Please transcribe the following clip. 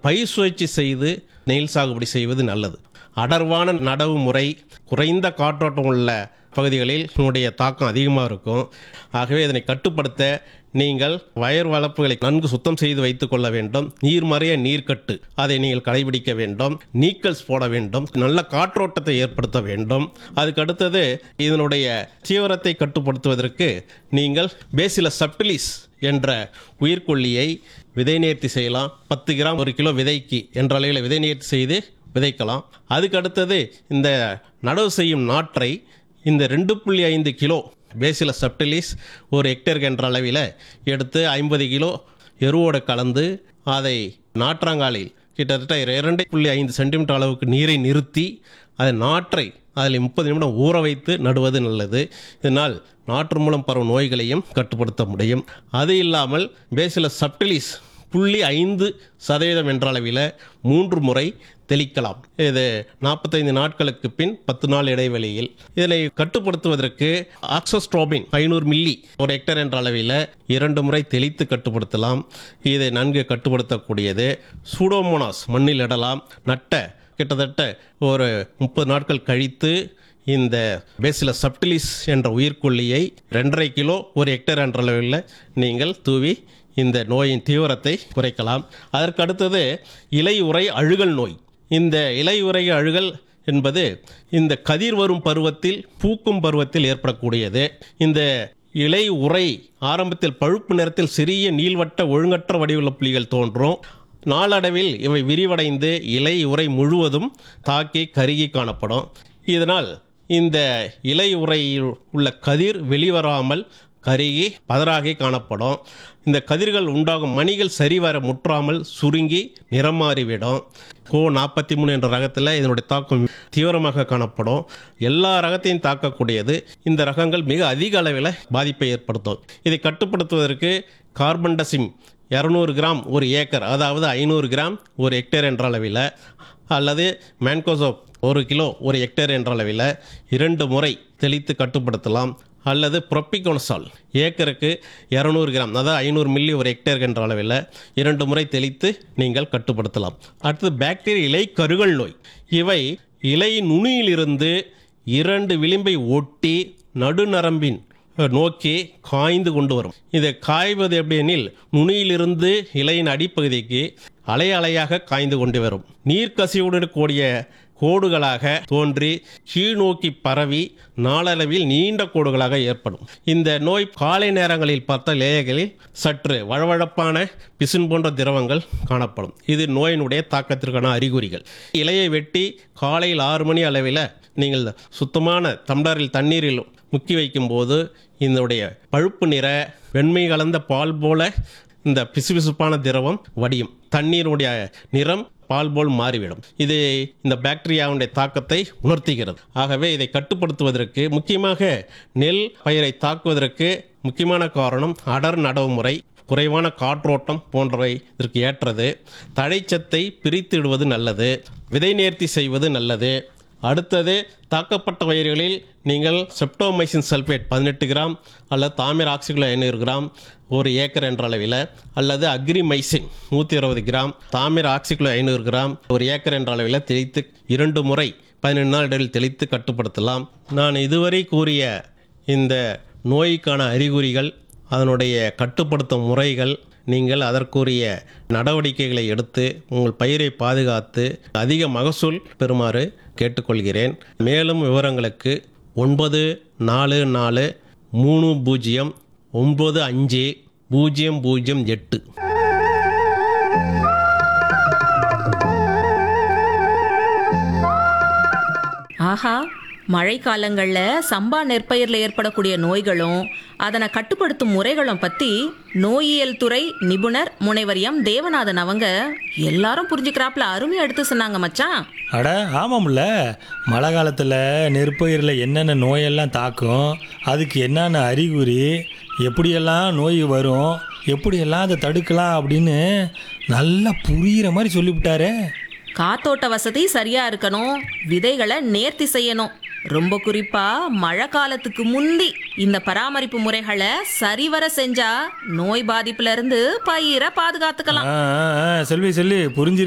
பயிர் சுழற்சி செய்து நெல் சாகுபடி செய்வது நல்லது அடர்வான நடவு முறை குறைந்த காற்றோட்டம் உள்ள பகுதிகளில் இதனுடைய தாக்கம் அதிகமாக இருக்கும் ஆகவே இதனை கட்டுப்படுத்த நீங்கள் வயர் வளர்ப்புகளை நன்கு சுத்தம் செய்து வைத்துக் கொள்ள வேண்டும் நீர்மறைய நீர்க்கட்டு அதை நீங்கள் கடைபிடிக்க வேண்டும் நீக்கல்ஸ் போட வேண்டும் நல்ல காற்றோட்டத்தை ஏற்படுத்த வேண்டும் அதுக்கு அடுத்தது இதனுடைய தீவிரத்தை கட்டுப்படுத்துவதற்கு நீங்கள் பேசில சப்டிலிஸ் என்ற உயிர்கொல்லியை விதை நேர்த்தி செய்யலாம் பத்து கிராம் ஒரு கிலோ விதைக்கு என்ற அளவில் விதை நேர்த்தி செய்து விதைக்கலாம் அதுக்கு அடுத்தது இந்த நடவு செய்யும் நாற்றை இந்த ரெண்டு புள்ளி ஐந்து கிலோ பேசில சப்டிலிஸ் ஒரு ஹெக்டேருக்கு என்ற அளவில் எடுத்து ஐம்பது கிலோ எருவோடு கலந்து அதை நாற்றாங்காலில் கிட்டத்தட்ட இரண்டு புள்ளி ஐந்து சென்டிமீட்டர் அளவுக்கு நீரை நிறுத்தி அதை நாற்றை அதில் முப்பது நிமிடம் ஊற வைத்து நடுவது நல்லது இதனால் நாற்று மூலம் பரவும் நோய்களையும் கட்டுப்படுத்த முடியும் அது இல்லாமல் பேசில சப்டிலிஸ் புள்ளி ஐந்து சதவீதம் என்ற அளவில் மூன்று முறை தெளிக்கலாம் இது நாற்பத்தைந்து நாட்களுக்கு பின் பத்து நாள் இடைவெளியில் இதனை கட்டுப்படுத்துவதற்கு ஆக்சோஸ்ட்ரோபின் ஐநூறு மில்லி ஒரு ஹெக்டர் என்ற அளவில் இரண்டு முறை தெளித்து கட்டுப்படுத்தலாம் இதை நன்கு கட்டுப்படுத்தக்கூடியது சூடோமோனாஸ் மண்ணில் இடலாம் நட்ட கிட்டத்தட்ட ஒரு முப்பது நாட்கள் கழித்து இந்த பேசில சப்டிலிஸ் என்ற உயிர்கொல்லியை ரெண்டரை கிலோ ஒரு ஹெக்டேர் என்ற அளவில் நீங்கள் தூவி இந்த நோயின் தீவிரத்தை குறைக்கலாம் அதற்கு அடுத்தது இலை உறை அழுகல் நோய் இந்த இலை உறை அழுகல் என்பது இந்த கதிர் வரும் பருவத்தில் பூக்கும் பருவத்தில் ஏற்படக்கூடியது இந்த இலை உறை ஆரம்பத்தில் பழுப்பு நிறத்தில் சிறிய நீள்வட்ட ஒழுங்கற்ற வடிவுள்ள புள்ளிகள் தோன்றும் நாளடைவில் இவை விரிவடைந்து இலை உறை முழுவதும் தாக்கி கருகி காணப்படும் இதனால் இந்த இலை உறையில் உள்ள கதிர் வெளிவராமல் கருகி பதறாகி காணப்படும் இந்த கதிர்கள் உண்டாகும் மணிகள் சரிவர முற்றாமல் சுருங்கி நிறம் மாறிவிடும் கோ நாற்பத்தி மூணு என்ற ரகத்தில் இதனுடைய தாக்கம் தீவிரமாக காணப்படும் எல்லா ரகத்தையும் தாக்கக்கூடியது இந்த ரகங்கள் மிக அதிக அளவில் பாதிப்பை ஏற்படுத்தும் இதை கட்டுப்படுத்துவதற்கு கார்பன்டசிம் இரநூறு கிராம் ஒரு ஏக்கர் அதாவது ஐநூறு கிராம் ஒரு ஹெக்டேர் என்ற அளவில் அல்லது மேன்கோசோப் ஒரு கிலோ ஒரு ஹெக்டேர் என்ற அளவில் இரண்டு முறை தெளித்து கட்டுப்படுத்தலாம் அல்லது ப்ரொப்பிகோனசால் ஏக்கருக்கு இரநூறு கிராம் அதாவது ஐநூறு மில்லி ஒரு ஹெக்டேர் என்ற அளவில் இரண்டு முறை தெளித்து நீங்கள் கட்டுப்படுத்தலாம் அடுத்தது பாக்டீரியா இலை கருகல் நோய் இவை இலை நுனியிலிருந்து இரண்டு விளிம்பை ஒட்டி நடுநரம்பின் நோக்கி காய்ந்து கொண்டு வரும் இது காய்வது எப்படி எனில் நுனியிலிருந்து இலையின் அடிப்பகுதிக்கு அலை அலையாக காய்ந்து கொண்டு வரும் நீர்க்கசிவுடன் கூடிய கோடுகளாக தோன்றி கீழ் நோக்கி பரவி நாளளவில் நீண்ட கோடுகளாக ஏற்படும் இந்த நோய் காலை நேரங்களில் பார்த்த லேயர்களில் சற்று வழவழப்பான பிசின் போன்ற திரவங்கள் காணப்படும் இது நோயினுடைய தாக்கத்திற்கான அறிகுறிகள் இலையை வெட்டி காலையில் ஆறு மணி அளவில் நீங்கள் சுத்தமான தம்ளரில் தண்ணீரில் முக்கி வைக்கும்போது இதனுடைய பழுப்பு நிற வெண்மை கலந்த பால் போல இந்த பிசுபிசுப்பான திரவம் வடியும் தண்ணீருடைய நிறம் பால் போல் மாறிவிடும் இது இந்த பாக்டீரியாவுடைய தாக்கத்தை உணர்த்துகிறது ஆகவே இதை கட்டுப்படுத்துவதற்கு முக்கியமாக நெல் பயிரை தாக்குவதற்கு முக்கியமான காரணம் அடர் நடவு முறை குறைவான காற்றோட்டம் போன்றவை இதற்கு ஏற்றது தழைச்சத்தை பிரித்திடுவது நல்லது விதை நேர்த்தி செய்வது நல்லது அடுத்தது தாக்கப்பட்ட பயிர்களில் நீங்கள் செப்டோமைசின் சல்பேட் பதினெட்டு கிராம் அல்லது தாமிர ஆக்சிகுல ஐநூறு கிராம் ஒரு ஏக்கர் என்ற அளவில் அல்லது அக்ரிமைசின் நூற்றி அறுபது கிராம் தாமிர ஆக்சிகுல ஐநூறு கிராம் ஒரு ஏக்கர் என்ற அளவில் தெளித்து இரண்டு முறை பதினெண்டு நாள் இடையில் தெளித்து கட்டுப்படுத்தலாம் நான் இதுவரை கூறிய இந்த நோய்க்கான அறிகுறிகள் அதனுடைய கட்டுப்படுத்தும் முறைகள் நீங்கள் அதற்குரிய நடவடிக்கைகளை எடுத்து உங்கள் பயிரை பாதுகாத்து அதிக மகசூல் பெறுமாறு கேட்டுக்கொள்கிறேன் மேலும் விவரங்களுக்கு ஒன்பது நாலு நாலு மூணு பூஜ்ஜியம் ஒன்பது அஞ்சு பூஜ்ஜியம் பூஜ்ஜியம் எட்டு ஆஹா மழைக்காலங்கள்ல சம்பா நெற்பயிர்ல ஏற்படக்கூடிய நோய்களும் அதனை கட்டுப்படுத்தும் முறைகளும் பத்தி நோயியல் துறை நிபுணர் முனைவர் எம் தேவநாதன் அவங்க எல்லாரும் புரிஞ்சுக்கிறாப்புல அருமையா எடுத்து சொன்னாங்க மச்சான் அட ஆமாம்ல மழை காலத்தில் நெற்பயிரில் என்னென்ன நோயெல்லாம் தாக்கும் அதுக்கு என்னென்ன அறிகுறி எப்படியெல்லாம் நோய் வரும் எப்படியெல்லாம் அதை தடுக்கலாம் அப்படின்னு நல்லா புரிகிற மாதிரி சொல்லிவிட்டாரே காத்தோட்ட வசதி சரியா இருக்கணும் விதைகளை நேர்த்தி செய்யணும் ரொம்ப குறிப்பா மழை காலத்துக்கு முந்தி இந்த பராமரிப்பு முறைகளை சரிவர செஞ்சா நோய் பாதிப்புல இருந்து பயிரை பாதுகாத்துக்கலாம் ஆ ஆ, ஆ, செல்வி செல்வி புரிஞ்சு